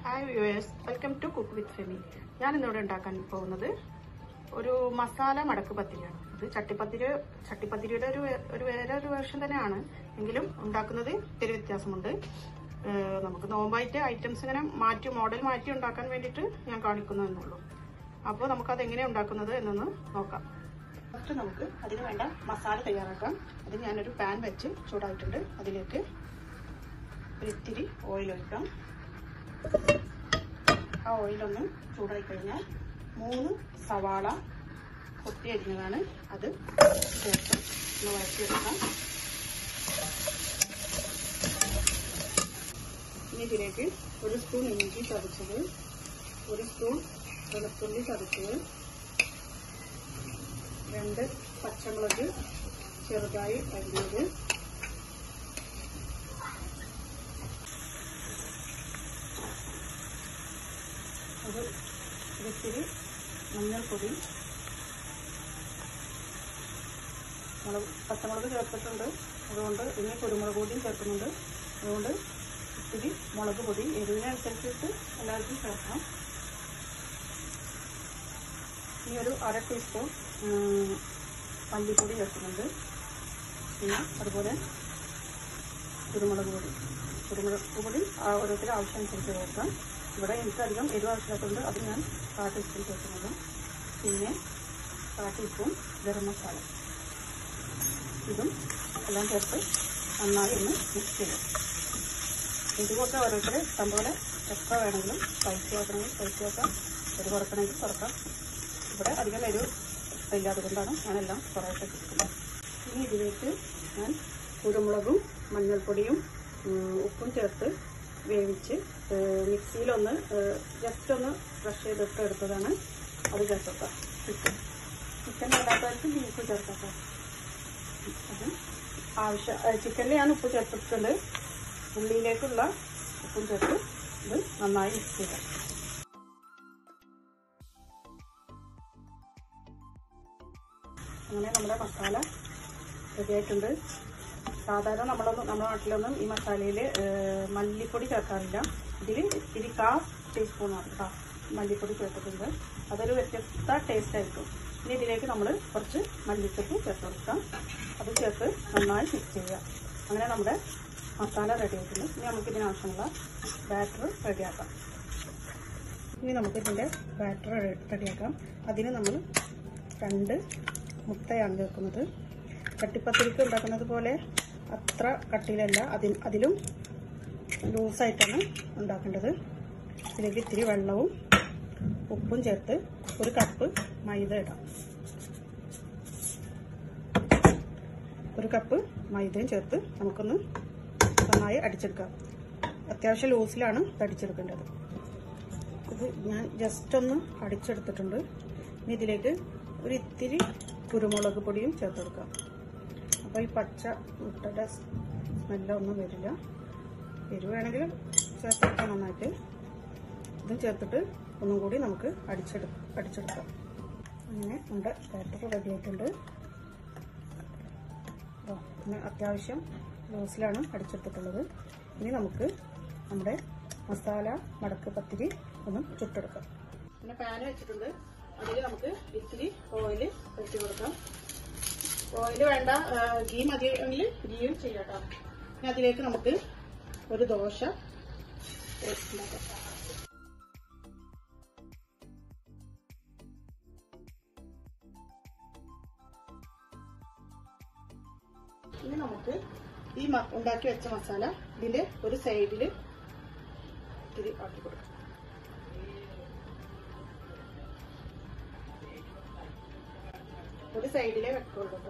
hi viewers welcome to cook with Femi ഞാൻ ഇന്നിവിടെ ഉണ്ടാക്കാൻ പോകുന്നത് ഒരു മസാല മടക്ക് പത്തിരിയാണ് ഇത് ചട്ടിപ്പത്തിരി ചട്ടിപ്പത്തിരിയുടെ ഒരു വേ- ഒരു വേറെ ഒരു വേർഷൻ തന്നെയാണ് എങ്കിലും ഉണ്ടാക്കുന്നത് ഇത്തിരി വ്യത്യാസമുണ്ട് ഏഹ് നമുക്ക് നോമ്പായിട്ട് ഐറ്റംസ് ഇങ്ങനെ മാറ്റി മോഡൽ മാറ്റി ഉണ്ടാക്കാൻ വേണ്ടിയിട്ട് ഞാൻ കാണിക്കുന്നതെന്നുള്ളൂ അപ്പോൾ നമുക്കത് എങ്ങനെയാണ് ഉണ്ടാക്കുന്നത് എന്നൊന്ന് നോക്കാം ഫസ്റ്റ് നമുക്ക് അതിന് വേണ്ട മസാല തയ്യാറാക്കാം അതിന് ഞാനൊരു പാൻ വെച്ച് ചൂടായിട്ടുണ്ട് അതിലേക്ക് ഒരു ഇത്തിരി ഓയിൽ ഒഴിക്കാം ആ ഓയിലൊന്ന് ചൂടായി കഴിഞ്ഞാൽ മൂന്ന് സവാള കൊത്തി അരിഞ്ഞതാണ് അത് ചേർത്ത് ഒന്ന് വഴറ്റിയെടുക്കാം ഇനി ഇതിലേക്ക് ഒരു സ്പൂൺ ഇഞ്ചി ചതച്ചത് ഒരു സ്പൂൺ വെളുത്തുള്ളി ചതച്ചത് രണ്ട് പച്ചമുളക് ചെറുതായി അരിഞ്ഞത് അത് ഒരിത്തിരി മഞ്ഞൾപ്പൊടി മുളക് പച്ചമുളക് ചേർത്തിട്ടുണ്ട് അതുകൊണ്ട് ഇനി കുരുമുളക് പൊടിയും ചേർക്കുന്നുണ്ട് അതുകൊണ്ട് ഇത്തിരി മുളക് പൊടി എരിവിനനുസരിച്ചിട്ട് എല്ലാവർക്കും ചേർക്കണം ഇനി ഒരു അര ടീസ്പൂൺ ഉം, മല്ലിപ്പൊടി ചേർക്കുന്നുണ്ട് പിന്നെ അതുപോലെ കുരുമുളക് പൊടി കുരുമുളക് പൊടി ആ ഓരോരുത്തരുടെ ആവശ്യമനുസരിച്ച് ചേർക്കാം ഇവിടെ എനിക്കധികം എരിവ് ആവശ്യമില്ലാത്തതുകൊണ്ട് അത് ഞാൻ കാ ടീസ്പൂൺ ചേർക്കുന്നത് പിന്നെ കാ ടീസ്പൂൺ ഗരം മസാല ഇതും എല്ലാം ചേർത്ത് നന്നായി ഒന്ന് മിക്സ് ചെയ്യാം ഇതുമൊക്കെ ഓരോരുത്തർ ഇഷ്ടംപോലെ എത്ര വേണമെങ്കിലും സ്പൈസി ആക്കണമെങ്കിൽ സ്പൈസി ആക്കാം എരിവ് കുറക്കണമെങ്കിൽ കുറക്കാം ഇവിടെ അധികം എരിവ് ഇല്ലാത്തത് കൊണ്ടാണ് ഞാനെല്ലാം കുറേശ്ശെ ചേർക്കുന്നത് ഇനി ഇതിലേക്ക് ഞാൻ കുരുമുളകും മഞ്ഞൾപ്പൊടിയും ഉം, ഉപ്പും ചേർത്ത് വേവിച്ച് ഏഹ്, മിക്സിയിലൊന്ന് ഏഹ്, ജസ്റ്റ് ഒന്ന് ക്രഷ് ചെയ്തിട്ട് എടുത്തതാണ് അത് ചേർക്കാം ചിക്കൻ ചിക്കൻ ഇടാത്തവർക്ക് ബീഫ് ചേർക്കാം അത് ആവശ്യം ഏഹ്, ചിക്കനിൽ ഞാൻ ഉപ്പ് ചേർത്തിട്ടുണ്ട് ഉള്ളിയിലേക്കുള്ള ഉപ്പും ചേർത്ത് ഇത് നന്നായി മിക്സ് ചെയ്യാം അങ്ങനെ നമ്മുടെ മസാല റെഡിയായിട്ടുണ്ട് സാധാരണ നമ്മളൊന്നും നമ്മുടെ നാട്ടിലൊന്നും ഈ മസാലയിൽ മല്ലിപ്പൊടി ചേർക്കാറില്ല ഇതിൽ ഇത്തിരി കാ ടീസ്പൂണാണ് കേട്ടോ മല്ലിപ്പൊടി ചേർത്തിട്ടുണ്ട് അതൊരു വ്യത്യസ്ത ടേസ്റ്റ് ആയിരിക്കും ഇനി ഇതിലേക്ക് നമ്മൾ കുറച്ച് മല്ലിച്ചപ്പ് ചേർത്ത് കൊടുക്കാം അത് ചേർത്ത് നന്നായി മിക്സ് ചെയ്യുക അങ്ങനെ നമ്മുടെ മസാല റെഡി ആയിട്ടുണ്ട് ഇനി നമുക്ക് ഇതിനാവശ്യമുള്ള ബാറ്റർ റെഡിയാക്കാം ഇനി നമുക്ക് ഇതിൻ്റെ ബാറ്റർ റെഡിയാക്കാം അതിന് നമ്മൾ രണ്ട് മുട്ടയാണ് ചേർക്കുന്നത് ചട്ടിപ്പത്തിരിക്ക് ഉണ്ടാക്കുന്നത് പോലെ അത്ര കട്ടിയിലല്ല അതിൽ അതിലും ലൂസായിട്ടാണ് ഉണ്ടാക്കേണ്ടത് ഇതിലേക്ക് ഇത്തിരി വെള്ളവും ഉപ്പും ചേർത്ത് ഒരു കപ്പ് മൈദ ഇടാം ഒരു കപ്പ് മൈദയും ചേർത്ത് നമുക്കൊന്ന് നന്നായി അടിച്ചെടുക്കാം അത്യാവശ്യം ലൂസിലാണ് ഇത് അടിച്ചെടുക്കേണ്ടത് ഇത് ഞാൻ ജസ്റ്റ് ഒന്ന് അടിച്ചെടുത്തിട്ടുണ്ട് ഇനി ഇതിലേക്ക് ഒരു ഇത്തിരി കുരുമുളക് പൊടിയും ചേർത്ത് കൊടുക്കാം അപ്പോൾ ഈ പച്ച മുട്ടയുടെ സ്മെല്ലൊന്നും വരില്ല എരിവ് വേണമെങ്കിൽ ചേർത്തെടുക്കാം നന്നായിട്ട് ഇതും ചേർത്തിട്ട് ഒന്നും കൂടി നമുക്ക് അടിച്ചെടു അടിച്ചെടുക്കാം അങ്ങനെ നമ്മുടെ ബാറ്റർ റെഡി ആയിട്ടുണ്ട് ദാ, പിന്നെ അത്യാവശ്യം ലൂസിലാണ് അടിച്ചെടുത്തിട്ടുള്ളത് ഇനി നമുക്ക് നമ്മുടെ മസാല മടക്ക് പത്തിരി ഒന്ന് ചുട്ടെടുക്കാം പിന്നെ പാന് വെച്ചിട്ടുണ്ട് അതിൽ നമുക്ക് ഇത്തിരി ഓയിൽ വെച്ച് കൊടുക്കാം ഓയിൽ വേണ്ട ആ, ഗീ മതിയെങ്കിൽ ഗീയും ചെയ്യാം കേട്ടോ ഇനി അതിലേക്ക് നമുക്ക് ഒരു ദോശ ഉണ്ടാക്കാം ഇനി നമുക്ക് ഈ മ- ഉണ്ടാക്കി വെച്ച മസാല ഇതിന്റെ ഒരു സൈഡിൽ ഇത്തിരി ആക്കി കൊടുക്കാം ഒരു സൈഡിലേ വെക്കുള്ളൂ കേട്ടോ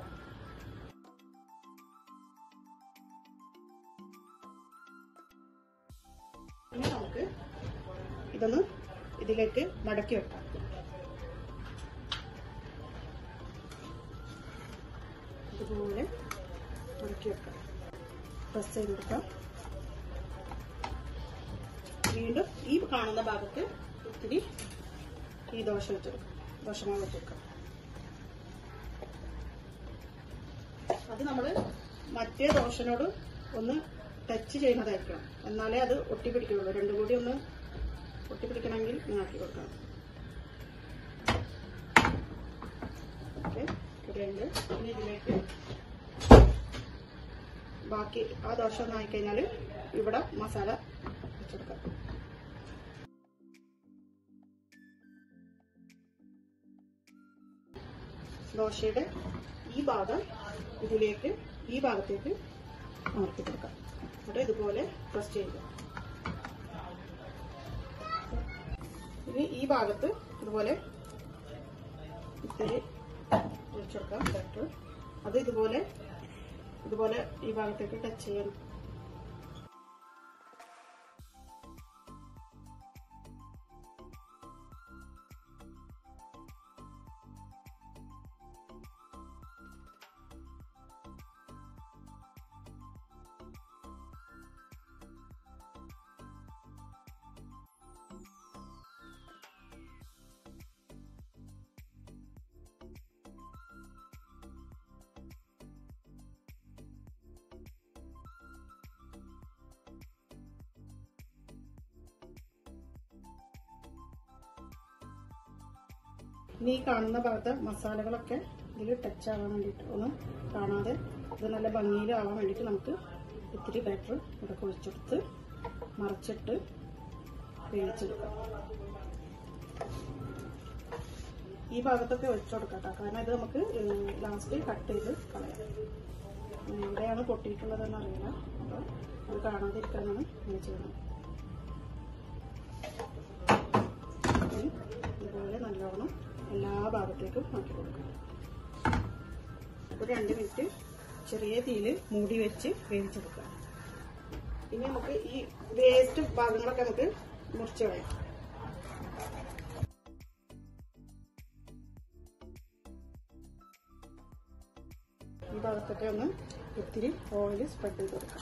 ഇനി നമുക്ക് ഇതൊന്ന് ഇതിലേക്ക് മടക്കി വെക്കാം ഇതുപോലെ മടക്കി വെക്കാം പ്രസ് ചെയ്ത് കൊടുക്കാം വീണ്ടും ഈ കാണുന്ന ഭാഗത്ത് ഇത്തിരി ഈ ദോശ വെച്ചെടുക്കാം ദോശമാവ് വെച്ചെടുക്കാം അത് നമ്മൾ മറ്റേ ദോശനോട് ഒന്ന് ടച്ച് ചെയ്യുന്നതായിരിക്കണം എന്നാലേ അത് ഒട്ടിപ്പിടിക്കുകയുള്ളൂ രണ്ടും കൂടി ഒന്ന് ഒട്ടിപ്പിടിക്കണമെങ്കിൽ ഇങ്ങനെ ആക്കി കൊടുക്കണം ഓക്കെ റെഡിയുണ്ട് ഇനി ഇതിലേക്ക് ബാക്കി ആ ദോശ ഒന്ന് ആയിക്കഴിഞ്ഞാൽ ഇവിടെ മസാല വെച്ചെടുക്കാം ദോശയുടെ ഈ ഭാഗം ഇതിലേക്ക് ഈ ഭാഗത്തേക്ക് അമർത്തി കൊടുക്കാം എന്നിട്ട് ഇതുപോലെ പ്രസ് ചെയ്യുക ഇനി ഈ ഭാഗത്ത് ഇതുപോലെ ഇത്തിരി ഒഴിച്ചെടുക്കാം ബാറ്റർ അത് ഇതുപോലെ ഇതുപോലെ ഈ ഭാഗത്തേക്ക് ടച്ച് ചെയ്യണം ഇനി ഈ കാണുന്ന ഭാഗത്ത് മസാലകളൊക്കെ ഇതിൽ ടച്ച് ആവാൻ വേണ്ടിയിട്ട് ഒന്ന് കാണാതെ ഇത് നല്ല ഭംഗിയിലാവാൻ വേണ്ടിയിട്ട് നമുക്ക് ഇത്തിരി ബാറ്റർ ഇവിടെ കുഴിച്ചെടുത്ത് മറിച്ചിട്ട് വേവിച്ചെടുക്കാം ഈ ഭാഗത്തൊക്കെ ഒഴിച്ചു കൊടുക്കാം കേട്ടോ കാരണം ഇത് നമുക്ക് ലാസ്റ്റ് കട്ട് ചെയ്ത് കളയാം ഉം, എവിടെയാണ് പൊട്ടിയിട്ടുള്ളതെന്ന് അറിയില്ല അപ്പോൾ അത് കാണാതിരിക്കാനാണ് ഇങ്ങനെ ചെയ്യുന്നത് ഇനി ഇതുപോലെ നല്ലോണം എല്ലാ ഭാഗത്തേക്കും ആക്കി കൊടുക്കാം ഒരു രണ്ട് മിനിറ്റ് ചെറിയ തീയിൽ മൂടി വെച്ച് വേവിച്ചെടുക്കാം ഇനി നമുക്ക് ഈ വേസ്റ്റ് ഭാഗങ്ങളൊക്കെ നമുക്ക് മുറിച്ച് കളയാം ഈ ഭാഗത്തൊക്കെ ഒന്ന് ഇത്തിരി ഓയിൽ സ്പ്രെഡ് ചെയ്ത് കൊടുക്കാം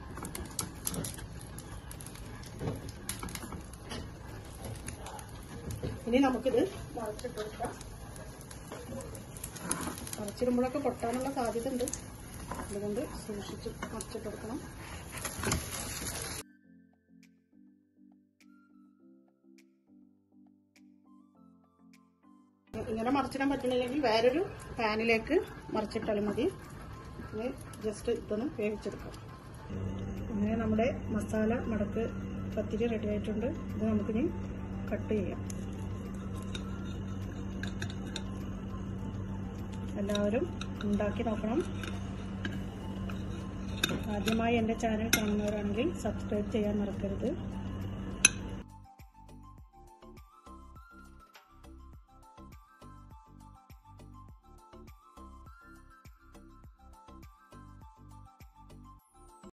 ഇനി നമുക്കിത് മറച്ചിട്ട് കൊടുക്കാം മറച്ചിടുമ്പോഴൊക്കെ പൊട്ടാനുള്ള സാധ്യത ഉണ്ട് അതുകൊണ്ട് സൂക്ഷിച്ച് മറച്ചിട്ട് കൊടുക്കണം ഇങ്ങനെ മറിച്ചിടാൻ പറ്റണില്ലെങ്കിൽ വേറൊരു പാനിലേക്ക് മറിച്ചിട്ടാലും മതി ഇനി ജസ്റ്റ് ഇതൊന്ന് വേവിച്ചെടുക്കാം അങ്ങനെ നമ്മുടെ മസാല മടക്ക് പത്തിരി റെഡി ആയിട്ടുണ്ട് ഇത് നമുക്കിനി കട്ട് ചെയ്യാം എല്ലാവരും ഉണ്ടാക്കി നോക്കണം ആദ്യമായി എൻ്റെ ചാനൽ കാണുന്നവരാണെങ്കിൽ സബ്സ്ക്രൈബ് ചെയ്യാൻ മറക്കരുത്